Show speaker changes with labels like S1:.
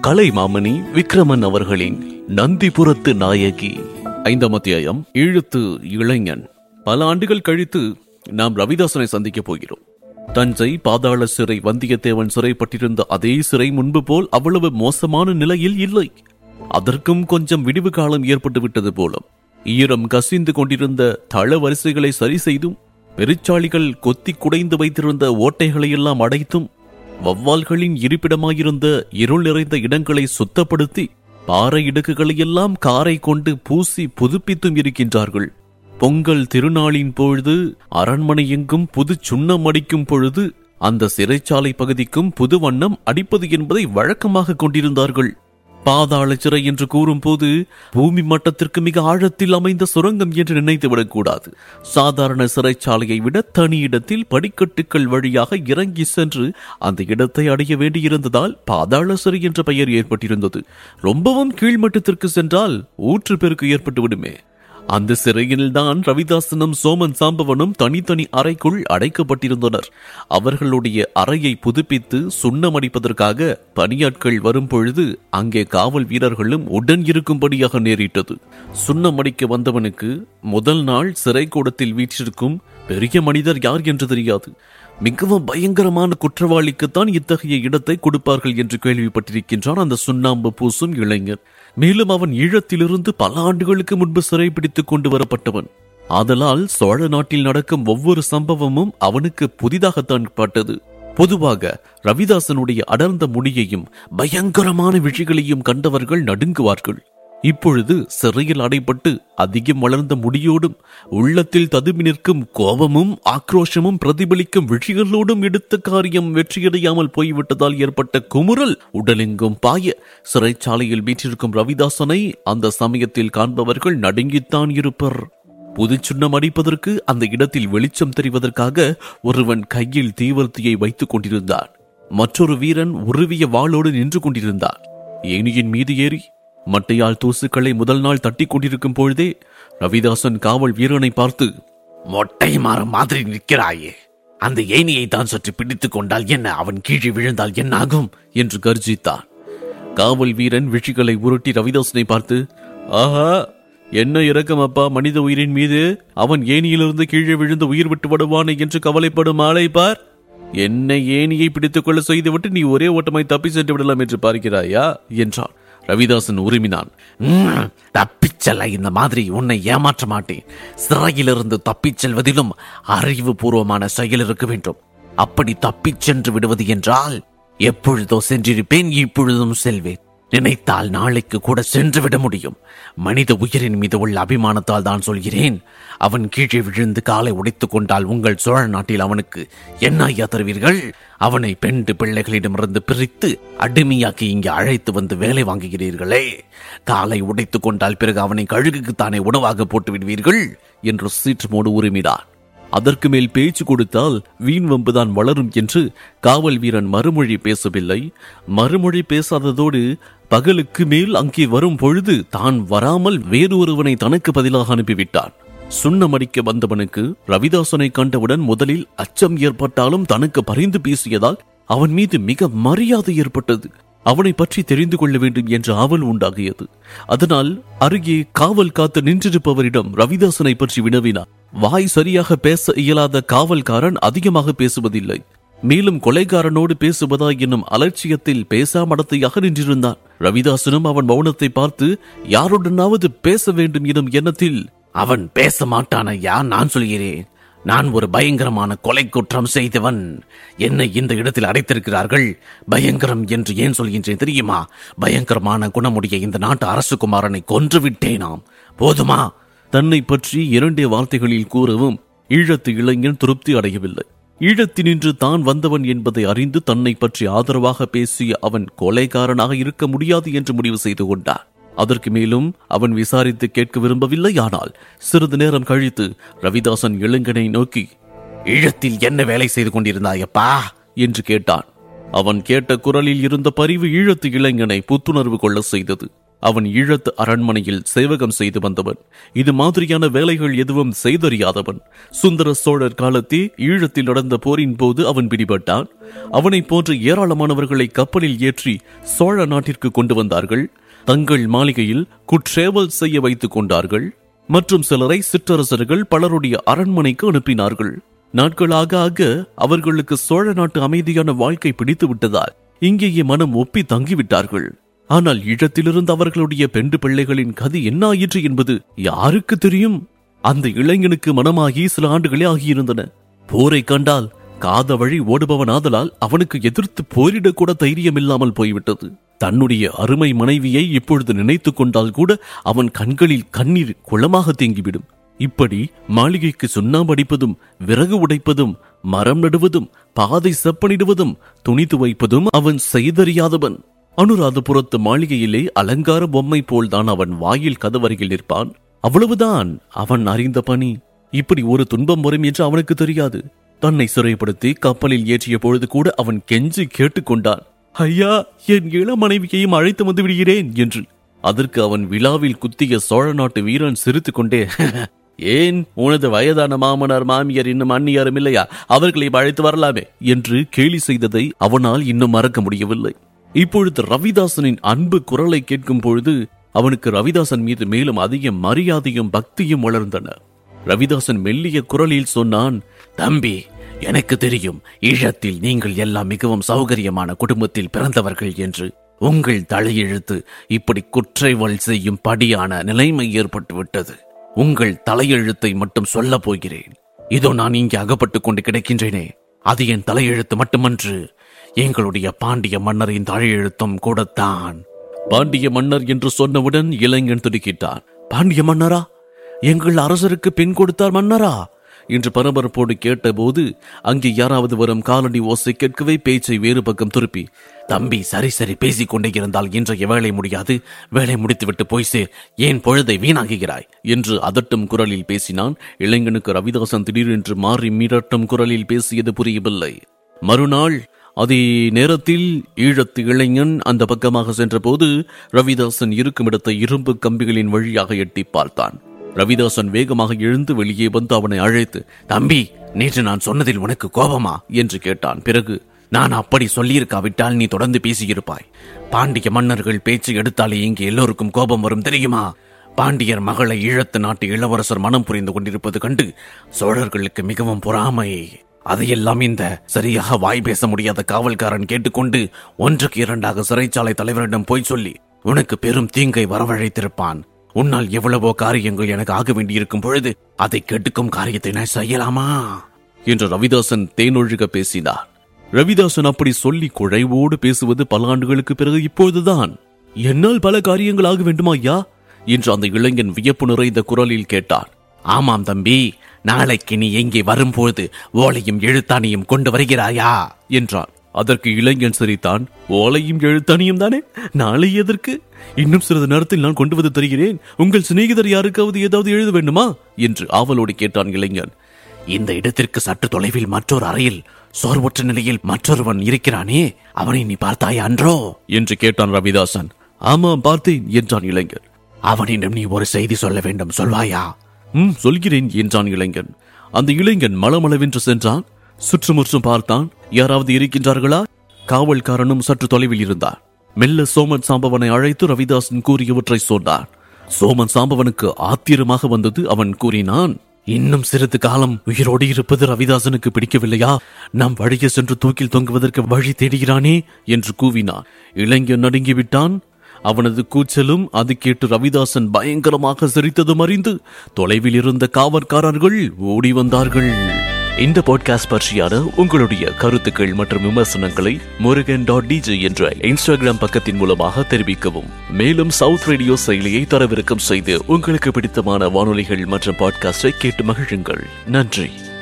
S1: கலைமாமணி விக்ரமன் அவர்களின் நந்திபுரத்து நாயகி ஐந்தாம் அத்தியாயம் இழுத்து இளைஞன் பல ஆண்டுகள் கழித்து நாம் ரவிதாசனை சந்திக்கப் போகிறோம் தஞ்சை பாதாள சிறை வந்தியத்தேவன் சிறைப்பட்டிருந்த அதே சிறை முன்பு போல் அவ்வளவு மோசமான நிலையில் இல்லை அதற்கும் கொஞ்சம் விடிவு காலம் ஏற்பட்டு விட்டது போலும் ஈரம் கசிந்து கொண்டிருந்த தள வரிசைகளை சரி செய்தும் பெருச்சாளிகள் கொத்தி குடைந்து வைத்திருந்த ஓட்டைகளை எல்லாம் அடைத்தும் வவ்வால்களின் இருப்பிடமாயிருந்த இருள் நிறைந்த இடங்களை சுத்தப்படுத்தி பாறை இடுக்குகளை எல்லாம் காரை கொண்டு பூசி புதுப்பித்தும் இருக்கின்றார்கள் பொங்கல் திருநாளின் பொழுது அரண்மனை எங்கும் புது சுண்ணம் அடிக்கும் பொழுது அந்த சிறைச்சாலை பகுதிக்கும் புது வண்ணம் அடிப்பது என்பதை வழக்கமாக கொண்டிருந்தார்கள் பாதாள சிறை என்று கூறும்போது பூமி மட்டத்திற்கு மிக ஆழத்தில் அமைந்த சுரங்கம் என்று நினைத்துவிடக் கூடாது சாதாரண சிறைச்சாலையை விட தனி இடத்தில் படிக்கட்டுகள் வழியாக இறங்கி சென்று அந்த இடத்தை அடைய வேண்டியிருந்ததால் பாதாள சிறை என்ற பெயர் ஏற்பட்டிருந்தது ரொம்பவும் கீழ்மட்டத்திற்கு சென்றால் ஊற்று பெருக்கு ஏற்பட்டுவிடுமே அந்த சிறையில்தான் ரவிதாசனும் சோமன் சாம்பவனும் தனித்தனி அறைக்குள் அடைக்கப்பட்டிருந்தனர் அவர்களுடைய அறையை புதுப்பித்து சுண்ணமடிப்பதற்காக பணியாட்கள் வரும் பொழுது அங்கே காவல் வீரர்களும் உடன் இருக்கும்படியாக நேரிட்டது சுண்ணமடிக்க வந்தவனுக்கு முதல் நாள் சிறை கூடத்தில் வீற்றிருக்கும் பெரிய மனிதர் யார் என்று தெரியாது மிகவும் பயங்கரமான குற்றவாளிக்குத்தான் இத்தகைய இடத்தை கொடுப்பார்கள் என்று கேள்விப்பட்டிருக்கின்றான் அந்த சுண்ணாம்பு பூசும் இளைஞர் மேலும் அவன் ஈழத்திலிருந்து பல ஆண்டுகளுக்கு முன்பு சிறைப்பிடித்துக் கொண்டு வரப்பட்டவன் ஆதலால் சோழ நாட்டில் நடக்கும் ஒவ்வொரு சம்பவமும் அவனுக்கு புதிதாகத்தான் பட்டது பொதுவாக ரவிதாசனுடைய அடர்ந்த முடியையும் பயங்கரமான விஷயங்களையும் கண்டவர்கள் நடுங்குவார்கள் இப்பொழுது சிறையில் அடைபட்டு அதிகம் வளர்ந்த முடியோடும் உள்ளத்தில் ததுமி நிற்கும் கோபமும் ஆக்ரோஷமும் பிரதிபலிக்கும் விஷயங்களோடும் எடுத்த காரியம் வெற்றியடையாமல் போய்விட்டதால் ஏற்பட்ட குமுறல் உடலெங்கும் பாய சிறைச்சாலையில் வீற்றிருக்கும் ரவிதாசனை அந்த சமயத்தில் காண்பவர்கள் நடுங்கித்தான் இருப்பர் புதுச்சுண்ணம் அடிப்பதற்கு அந்த இடத்தில் வெளிச்சம் தெரிவதற்காக ஒருவன் கையில் தீவர்த்தியை வைத்துக் கொண்டிருந்தான் மற்றொரு வீரன் உருவிய வாளோடு நின்று கொண்டிருந்தான் ஏனியின் மீது ஏறி மட்டையால் தூசுக்களை முதல் நாள் தட்டி கொண்டிருக்கும் பொழுதே ரவிதாசன் காவல் வீரனை பார்த்து
S2: மொட்டை மரம் மாதிரி நிற்கிறாயே அந்த ஏணியை தான் சற்று பிடித்துக் கொண்டால் என்ன அவன் கீழே விழுந்தால் என்ன ஆகும்
S1: என்று கர்ஜித்தான் காவல் வீரன் விஷிகளை உருட்டி ரவிதாசனை பார்த்து ஆஹா என்ன இரக்கம் அப்பா மனித உயிரின் மீது அவன் ஏனியிலிருந்து கீழே விழுந்து உயிர் விட்டு விடுவானே என்று கவலைப்படும் ஆளை பார் என்னை ஏனியை பிடித்துக் கொள்ள செய்துவிட்டு நீ ஒரே ஓட்டமாய் தப்பி சென்று விடலாம் என்று பார்க்கிறாயா என்றான் ரவிதாசன் உருமினான்
S2: ம், தப்பிச் செல்ல இந்த மாதிரி உன்னை ஏமாற்ற மாட்டேன் சிறையிலிருந்து தப்பிச் செல்வதிலும் அறிவுபூர்வமான செயல் இருக்க வேண்டும் அப்படி தப்பிச் சென்று விடுவது என்றால் எப்பொழுதோ சென்றிருப்பேன் இப்பொழுதும் செல்வேன் நினைத்தால் நாளைக்கு கூட சென்று விட முடியும் மனித உயிரின் மீது உள்ள அபிமானத்தால் தான் சொல்கிறேன் அவன் கீழே விழுந்து காலை உடைத்துக் கொண்டால் உங்கள் சோழ நாட்டில் அவனுக்கு என்ன ஐயா தருவீர்கள் அவனை பெண்டு பிள்ளைகளிடமிருந்து பிரித்து அடிமையாக்கி இங்கே அழைத்து வந்து வேலை வாங்குகிறீர்களே காலை உடைத்துக் கொண்டால் பிறகு அவனை கழுகுக்குத்தானே உணவாக போட்டு விடுவீர்கள்
S1: என்று சீற்றமோடு உரிமினான் அதற்கு மேல் பேச்சு கொடுத்தால் வீண் வம்புதான் வளரும் என்று காவல் வீரன் மறுமொழி பேசவில்லை மறுமொழி பேசாததோடு பகலுக்கு மேல் அங்கே வரும் பொழுது தான் வராமல் வேறு ஒருவனை தனக்கு பதிலாக அனுப்பிவிட்டான் சுண்ணமடிக்க வந்தவனுக்கு ரவிதாசனை கண்டவுடன் முதலில் அச்சம் ஏற்பட்டாலும் தனக்கு பரிந்து பேசியதால் அவன் மீது மிக மரியாதை ஏற்பட்டது அவனை பற்றி தெரிந்து கொள்ள வேண்டும் என்ற ஆவல் உண்டாகியது அதனால் அருகே காவல் காத்து நின்றிருப்பவரிடம் ரவிதாசனை பற்றி வினவினார் வாய் சரியாக பேச இயலாத காவல்காரன் அதிகமாக பேசுவதில்லை மேலும் கொலைகாரனோடு பேசுவதா என்னும் அலட்சியத்தில் பேசாமடத்தையாக நின்றிருந்தான் ரவிதாசனும் அவன் மௌனத்தை பார்த்து யாருடனாவது பேச வேண்டும் எனும் எண்ணத்தில்
S2: அவன் பேச மாட்டான் ஐயா நான் சொல்கிறேன் நான் ஒரு பயங்கரமான கொலை குற்றம் செய்தவன் என்னை இந்த இடத்தில் அடைத்திருக்கிறார்கள் பயங்கரம் என்று ஏன் சொல்கின்றேன் தெரியுமா பயங்கரமான குணமுடைய இந்த நாட்டு அரசு குமாரனை கொன்று விட்டேனாம் போதுமா
S1: தன்னை பற்றி இரண்டே வார்த்தைகளில் கூறவும் ஈழத்து இளைஞன் திருப்தி அடையவில்லை ஈழத்தினின்று தான் வந்தவன் என்பதை அறிந்து தன்னை பற்றி ஆதரவாக பேசிய அவன் கொலைகாரனாக இருக்க முடியாது என்று முடிவு செய்து கொண்டான் அதற்கு மேலும் அவன் விசாரித்து கேட்க விரும்பவில்லை ஆனால் சிறிது நேரம் கழித்து ரவிதாசன் இளைஞனை நோக்கி
S2: ஈழத்தில் என்ன வேலை செய்து கொண்டிருந்தாயப்பா
S1: என்று கேட்டான் அவன் கேட்ட குரலில் இருந்த பரிவு ஈழத்து இளைஞனை புத்துணர்வு கொள்ள செய்தது அவன் ஈழத்து அரண்மனையில் சேவகம் செய்து வந்தவன் இது மாதிரியான வேலைகள் எதுவும் செய்தறியாதவன் சுந்தர சோழர் காலத்தே ஈழத்தில் நடந்த போரின் போது அவன் பிடிபட்டான் அவனைப் போன்ற ஏராளமானவர்களை கப்பலில் ஏற்றி சோழ நாட்டிற்கு கொண்டு வந்தார்கள் தங்கள் மாளிகையில் குற்றேவல் செய்ய வைத்துக் கொண்டார்கள் மற்றும் சிலரை சிற்றரசர்கள் பலருடைய அரண்மனைக்கு அனுப்பினார்கள் நாட்களாக ஆக அவர்களுக்கு சோழ நாட்டு அமைதியான வாழ்க்கை பிடித்து விட்டதால் இங்கேயே மனம் ஒப்பி தங்கிவிட்டார்கள் ஆனால் ஈழத்திலிருந்து அவர்களுடைய பெண்டு பிள்ளைகளின் கதி என்ன ஆயிற்று என்பது யாருக்கு தெரியும் அந்த இளைஞனுக்கு மனமாகி சில ஆண்டுகளே ஆகியிருந்தன போரை கண்டால் காத வழி ஓடுபவன் ஆதலால் அவனுக்கு எதிர்த்து போரிடக் கூட தைரியம் இல்லாமல் போய்விட்டது தன்னுடைய அருமை மனைவியை இப்பொழுது நினைத்துக் கொண்டால் கூட அவன் கண்களில் கண்ணீர் குளமாக தேங்கிவிடும் இப்படி மாளிகைக்கு சுண்ணாம்பு அடிப்பதும் விறகு உடைப்பதும் மரம் நடுவதும் பாதை செப்பனிடுவதும் துணி துவைப்பதும் அவன் செய்தறியாதவன் அனுராதபுரத்து மாளிகையிலே அலங்கார பொம்மை போல்தான் அவன் வாயில் கதவருகில் நிற்பான் அவ்வளவுதான் அவன் அறிந்த பணி இப்படி ஒரு துன்பம் வரும் என்று அவனுக்கு தெரியாது தன்னை சிறைப்படுத்தி கப்பலில் ஏற்றிய பொழுது கூட அவன் கெஞ்சி கேட்டுக்கொண்டான் ஐயா என் இள மனைவியையும் அழைத்து வந்து விடுகிறேன் என்று அதற்கு அவன் விழாவில் குத்திய சோழ நாட்டு வீரன் சிரித்துக் கொண்டே ஏன் உனது வயதான மாமனார் மாமியார் இன்னும் அந்நியாரும் இல்லையா அவர்களை அழைத்து வரலாமே என்று கேலி செய்ததை அவனால் இன்னும் மறக்க முடியவில்லை இப்பொழுது ரவிதாசனின் அன்பு குரலை கேட்கும் பொழுது அவனுக்கு ரவிதாசன் மீது மேலும் அதிக மரியாதையும் பக்தியும் வளர்ந்தன ரவிதாசன் மெல்லிய குரலில் சொன்னான்
S2: தம்பி எனக்கு தெரியும் ஈழத்தில் நீங்கள் எல்லாம் மிகவும் சௌகரியமான குடும்பத்தில் பிறந்தவர்கள் என்று உங்கள் தலையெழுத்து இப்படி குற்றைவல் செய்யும் படியான நிலைமை ஏற்பட்டு விட்டது உங்கள் தலையெழுத்தை மட்டும் சொல்லப் போகிறேன் இதோ நான் இங்கே அகப்பட்டுக் கொண்டு கிடக்கின்றேனே அது என் தலையெழுத்து மட்டுமன்று எங்களுடைய பாண்டிய மன்னரின் தலையெழுத்தும் கூடத்தான்
S1: பாண்டிய மன்னர் என்று சொன்னவுடன் இளைஞன் திடுக்கிட்டான் பாண்டிய மன்னரா
S2: எங்கள் அரசருக்கு பெண் கொடுத்தார் மன்னரா
S1: என்று பரபரப்போடு கேட்டபோது அங்கே யாராவது வரும் காலடி ஓசை கேட்கவே பேச்சை வேறு பக்கம் திருப்பி
S2: தம்பி சரி சரி பேசிக் கொண்டே இருந்தால் இன்றைய வேலை முடியாது வேலை முடித்துவிட்டு போய் சேர் ஏன் பொழுதை வீணாக்குகிறாய்
S1: என்று அதட்டும் குரலில் பேசினான் இளைஞனுக்கு ரவிதாசன் திடீரென்று மாறி மிரட்டும் குரலில் பேசியது புரியவில்லை மறுநாள் அதே நேரத்தில் ஈழத்து இளைஞன் அந்த பக்கமாக சென்றபோது ரவிதாசன் இருக்கும் இடத்தை இரும்பு கம்பிகளின் வழியாக எட்டி பார்த்தான் ரவிதாசன் வேகமாக எழுந்து வெளியே வந்து அவனை அழைத்து
S2: தம்பி நேற்று நான் சொன்னதில் உனக்கு கோபமா
S1: என்று கேட்டான் பிறகு
S2: நான் அப்படி சொல்லியிருக்காவிட்டால் நீ தொடர்ந்து பேசியிருப்பாய் பாண்டிய மன்னர்கள் பேச்சு எடுத்தாலே இங்கே எல்லோருக்கும் கோபம் வரும் தெரியுமா பாண்டியர் மகளை ஈழத்து நாட்டு இளவரசர் மனம் புரிந்து கொண்டிருப்பது கண்டு சோழர்களுக்கு மிகவும் பொறாமை அதையெல்லாம் இந்த சரியாக வாய் பேச முடியாத காவல்காரன் கேட்டுக்கொண்டு ஒன்றுக்கு இரண்டாக சிறைச்சாலை தலைவரிடம் போய் சொல்லி உனக்கு பெரும் தீங்கை வரவழைத்திருப்பான் உன்னால் எவ்வளவோ காரியங்கள் எனக்கு ஆக வேண்டியிருக்கும் பொழுது அதை கெடுக்கும் காரியத்தை நான் செய்யலாமா
S1: என்று ரவிதாசன் தேனொழுக பேசினார் ரவிதாசன் அப்படி சொல்லி குழைவோடு பேசுவது பல ஆண்டுகளுக்கு பிறகு இப்போதுதான் என்னால் பல காரியங்கள் ஆக வேண்டுமா ஐயா என்று அந்த இளைஞன் வியப்பு நிறைந்த குரலில் கேட்டார்
S2: ஆமாம் தம்பி நாளைக்கு நீ எங்கே வரும்போது ஓலையும் எழுத்தாணியும் கொண்டு வருகிறாயா
S1: என்றான் அதற்கு இளைஞன் சிரித்தான் ஓலையும் எழுத்தாணியும் தானே நாளை எதற்கு இன்னும் சிறிது நேரத்தில் நான் கொண்டு வந்து தருகிறேன் உங்கள் சிநேகிதர் யாருக்காவது ஏதாவது எழுத வேண்டுமா என்று ஆவலோடு கேட்டான் இளைஞன்
S2: இந்த இடத்திற்கு சற்று தொலைவில் மற்றொரு அறையில் சோர்வற்ற நிலையில் மற்றொருவன் இருக்கிறானே அவனை நீ பார்த்தாய் அன்றோ
S1: என்று கேட்டான் ரவிதாசன் ஆமாம் பார்த்தேன் என்றான் இளைஞன்
S2: அவனிடம் நீ ஒரு செய்தி சொல்ல வேண்டும் சொல்வாயா
S1: ம் சொல்கிறேன் என்றான் இளைஞன் அந்த இளைஞன் மளமளவென்று சென்றான் சுற்றுமுற்றும் பார்த்தான் யாராவது இருக்கின்றார்களா காவல்காரனும் சற்று தொலைவில் இருந்தார் மெல்ல சோமன் சாம்பவனை அழைத்து ரவிதாசன் கூறியவற்றை சொன்னான் சோமன் சாம்பவனுக்கு ஆத்திரமாக வந்தது அவன் கூறினான்
S2: இன்னும் சிறிது காலம் உயிரோடு இருப்பது ரவிதாசனுக்கு பிடிக்கவில்லையா நம் வழியே சென்று தூக்கில் தொங்குவதற்கு வழி தேடுகிறானே
S1: என்று கூவினான் இளைஞன் நடுங்கிவிட்டான் அவனது கூச்சலும் அது கேட்டு ரவிதாசன் பயங்கரமாக சிரித்ததும் அறிந்து தொலைவில் இருந்த காவற்காரர்கள் ஓடி வந்தார்கள் இந்த பாட்காஸ்ட் பற்றியான உங்களுடைய கருத்துக்கள் மற்றும் விமர்சனங்களை முருகன் டாட் டிஜே என்ற இன்ஸ்டாகிராம் பக்கத்தின் மூலமாக தெரிவிக்கவும் மேலும் சவுத் ரேடியோ செயலியை தரவிறக்கம் செய்து உங்களுக்கு பிடித்தமான வானொலிகள் மற்றும் பாட்காஸ்டை கேட்டு மகிழுங்கள் நன்றி